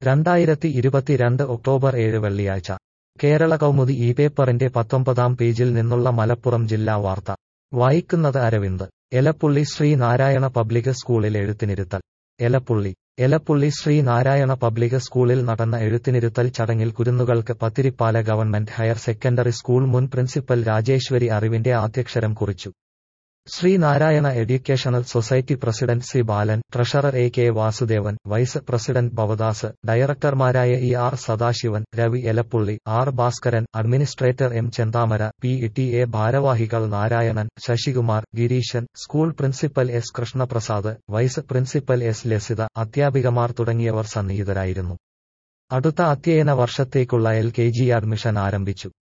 രണ്ടായിരത്തി ഇരുപത്തിരണ്ട് ഒക്ടോബർ ഏഴ് വെള്ളിയാഴ്ച കേരള കൗമുദി ഈ പേപ്പറിന്റെ പത്തൊമ്പതാം പേജിൽ നിന്നുള്ള മലപ്പുറം ജില്ലാ വാർത്ത വായിക്കുന്നത് അരവിന്ദ് എലപ്പുള്ളി ശ്രീനാരായണ പബ്ലിക് സ്കൂളിൽ എഴുത്തിനിരുത്തൽ എലപ്പുള്ളി എലപ്പുള്ളി ശ്രീനാരായണ പബ്ലിക് സ്കൂളിൽ നടന്ന എഴുത്തിനിരുത്തൽ ചടങ്ങിൽ കുരുന്നുകൾക്ക് Pathirippala government higher secondary school മുൻ പ്രിൻസിപ്പൽ രാജേശ്വരി അറിവിന്റെ ആദ്യക്ഷരം കുറിച്ചു Sreenarayana educational society president C Balan treasurer A K Vasudevan vice president Bhavadas ഡയറക്ടർമാരായ E R Sadasivan Ravi Elappully R Bhaskaran administrator M Chenthamara P T A ഭാരവാഹികൾ Narayanan Sasikumar Gireesan school principal S Krishnaprasad vice principal S Lasitha അധ്യാപികമാർ തുടങ്ങിയവർ സന്നിഹിതരായിരുന്നു അടുത്ത അധ്യയന വർഷത്തേക്കുള്ള എൽ കെ ജി അഡ്മിഷൻ ആരംഭിച്ചു